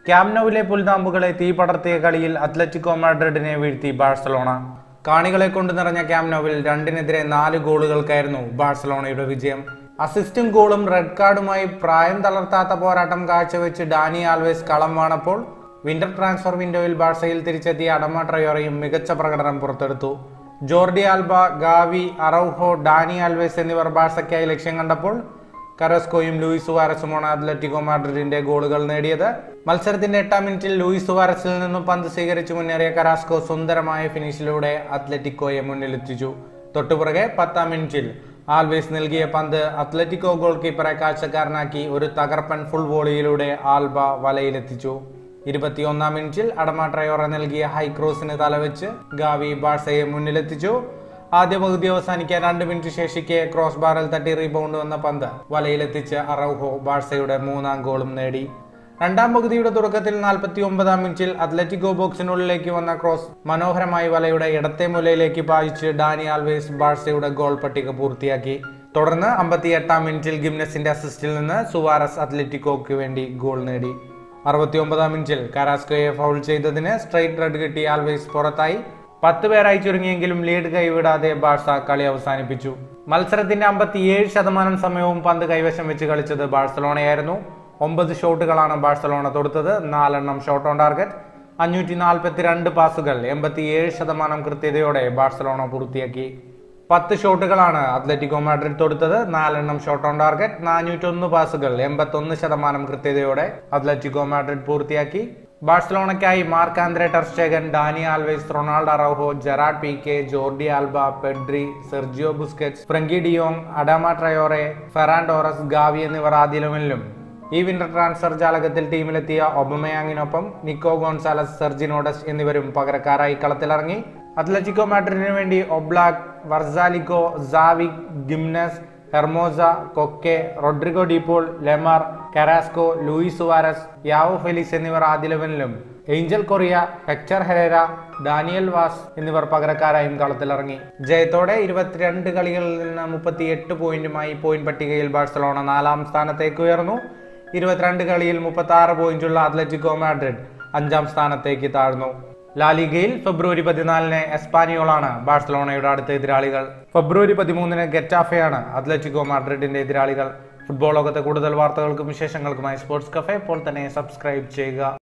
ക്യാംനൌവിലെ പുൽനാമ്പുകളെ തീ പടർത്തിയ കളിയിൽ അത്ലറ്റിക്കോ മാഡ്രിഡിനെ വീഴ്ത്തി ബാഴ്സലോണ കാണികളെ കൊണ്ട് നിറഞ്ഞ ക്യാംനൌവിൽ രണ്ടിനെതിരെ നാല് ഗോളുകൾക്കായിരുന്നു ബാഴ്സലോണയുടെ വിജയം അസിസ്റ്റും ഗോളും റെഡ് കാർഡുമായി പ്രായം തളർത്താത്ത പോരാട്ടം കാഴ്ചവെച്ച് ഡാനി ആൽവേസ് കളം വാണപ്പോൾ വിന്റർ ട്രാൻസ്ഫർ വിൻഡോയിൽ ബാഴ്സയിൽ തിരിച്ചെത്തിയ അഡമ ട്രയോറയും മികച്ച പ്രകടനം പുറത്തെടുത്തു Jordi Alba Gavi Araujo Dani Alves എന്നിവർ ബാഴ്സയ്ക്കായി ലക്ഷ്യം കണ്ടപ്പോൾ കരസ്കോയും ലൂയിസ് സുവാരസുമാണ് അത്ലറ്റിക്കോ മാഡ്രിഡിന്റെ ഗോളുകൾ നേടിയത് മത്സരത്തിന്റെ എട്ടാം മിനിറ്റിൽ ലൂയിസ് സുവാരസിൽ നിന്നും പന്ത് സ്വീകരിച്ചു മുന്നേറിയ കരാസ്കോ സുന്ദരമായ ഫിനിഷിലൂടെ അത്ലറ്റിക്കോയെ മുന്നിലെത്തിച്ചു തൊട്ടുപുറകെ പത്താം മിനിറ്റിൽ ആൽവേസ് നൽകിയ പന്ത് അത്ലറ്റിക്കോ ഗോൾ കീപ്പറെ കാഴ്ചക്കാരനാക്കി ഒരു തകർപ്പൻ ഫുൾ വോളിയിലൂടെ ആൽബ വലയിലെത്തിച്ചു ഇരുപത്തിയൊന്നാം മിനിറ്റിൽ അടമ ട്രയോറ നൽകിയ ഹൈ ക്രോസിന് തലവെച്ച് ഗാവി ബാഴ്സയെ മുന്നിലെത്തിച്ചു ആദ്യ പകുതി അവസാനിക്കാൻ രണ്ട് മിനിറ്റ് ശേഷിക്കെ ക്രോസ് ബാറിൽ തട്ടി റീബൗണ്ട് വന്ന പന്ത് വലയിലെത്തിച്ച് അറൌഹോ ബാഴ്സയുടെ മൂന്നാം ഗോളും നേടി രണ്ടാം പകുതിയുടെ തുടക്കത്തിൽ നാൽപ്പത്തി ഒമ്പതാം മിനിറ്റിൽ അത്ലറ്റിക്കോ ബോക്സിനുള്ളിലേക്ക് വന്ന ക്രോസ് മനോഹരമായി വലയുടെ ഇടത്തെ മൂലയിലേക്ക് പായിച്ച് ഡാനി ആൽവേസ് ബാഴ്സയുടെ ഗോൾ പട്ടിക പൂർത്തിയാക്കി തുടർന്ന് അമ്പത്തി എട്ടാം മിനിറ്റിൽ ഗിംനസിന്റെ അസിസ്റ്റിൽ നിന്ന് സുവാരസ് അത്ലറ്റിക്കോയ്ക്ക് വേണ്ടി ഗോൾ നേടി അറുപത്തി ഒമ്പതാം മിനിറ്റിൽ കാരാസ്കോയെ ഫൗൾ ചെയ്തതിന് സ്ട്രൈറ്റ് റെഡ് കിട്ടി ആൽവേസ് പുറത്തായി പത്ത് പേരായി ചുരുങ്ങിയെങ്കിലും ലീഡ് കൈവിടാതെ ബാഴ്സ കളി അവസാനിപ്പിച്ചു മത്സരത്തിന്റെ അമ്പത്തിയേഴ് ശതമാനം സമയവും പന്ത് കൈവശം വെച്ച് കളിച്ചത് ബാഴ്സലോണയായിരുന്നു ഒമ്പത് ഷോട്ടുകളാണ് ബാഴ്സലോണ തൊടുത്തത് നാലെണ്ണം ഷോട്ട് ഓൺ ടാർഗറ്റ് അഞ്ഞൂറ്റി നാൽപ്പത്തി രണ്ട് പാസുകൾ എൺപത്തിയേഴ് ശതമാനം കൃത്യതയോടെ ബാഴ്സലോണ പൂർത്തിയാക്കി പത്ത് ഷോട്ടുകളാണ് അത്ലറ്റിക്കോ മാഡ്രിഡ് തൊടുത്തത് നാലെണ്ണം ഷോട്ട് ഓൺ ടാർഗറ്റ് നാനൂറ്റൊന്ന് പാസുകൾ എൺപത്തൊന്ന് ശതമാനം കൃത്യതയോടെ അത്ലറ്റിക്കോ മാഡ്രിഡ് പൂർത്തിയാക്കി ബാഴ്സലോണയ്ക്കായി Marc Andre ter Stegen Dani Alves Ronald Araujo Gerard Pique Jordi Alba Pedri Sergio Busquets Frenkie de Jong Adama Traore Ferran Torres Gavi എന്നിവർ ആദ്യ ലെവലിലും ഈ വിന്റർ ട്രാൻസ്ഫർ ജാലകത്തിൽ ടീമിലെത്തിയ ഒബമയാങ്ങിനൊപ്പം നിക്കോ ഗോൺസാലസ് സെർജിനോഡസ് എന്നിവരും പകരക്കാരായി കളത്തിലിറങ്ങി അത്ലറ്റിക്കോ മാഡ്രിഡിന് വേണ്ടി ഒബ്ലാക് വർസാലിക്കോ സാവിക് Gimenez Hermoso Koke Rodrigo De Paul Lemar Carrasco Luis Suarez Joao Felix എന്നിവർ ആദ്യ ലെവനിലും Angel Correa Hector Herrera Daniel Wass എന്നിവർ പകരക്കാരായും കളത്തിലിറങ്ങി ജയത്തോടെ ഇരുപത്തിരണ്ട് കളികളിൽ നിന്ന് മുപ്പത്തിയെട്ട് പോയിന്റുമായി പോയിന്റ് പട്ടികയിൽ ബാഴ്സലോണ നാലാം സ്ഥാനത്തേക്ക് ഉയർന്നു ഇരുപത്തിരണ്ട് കളിയിൽ മുപ്പത്തി ആറ് പോയിന്റുള്ള അത്ലറ്റിക്കോ മാഡ്രിഡ് അഞ്ചാം സ്ഥാനത്തേക്ക് താഴ്ന്നു ലാലിഗയിൽ ഫെബ്രുവരി പതിനാലിന് എസ്പാനിയോളാണ് ബാഴ്സലോണയുടെ അടുത്ത എതിരാളികൾ ഫെബ്രുവരി പതിമൂന്നിന് ഗെറ്റാഫയാണ് അത്ലറ്റിക്കോ മാഡ്രിഡിന്റെ എതിരാളികൾ ഫുട്ബോൾ ലോകത്തെ കൂടുതൽ വാർത്തകൾക്കും വിശേഷങ്ങൾക്കുമായി സ്പോർട്സ് കഫേ ഇപ്പോൾ തന്നെ സബ്സ്ക്രൈബ് ചെയ്യുക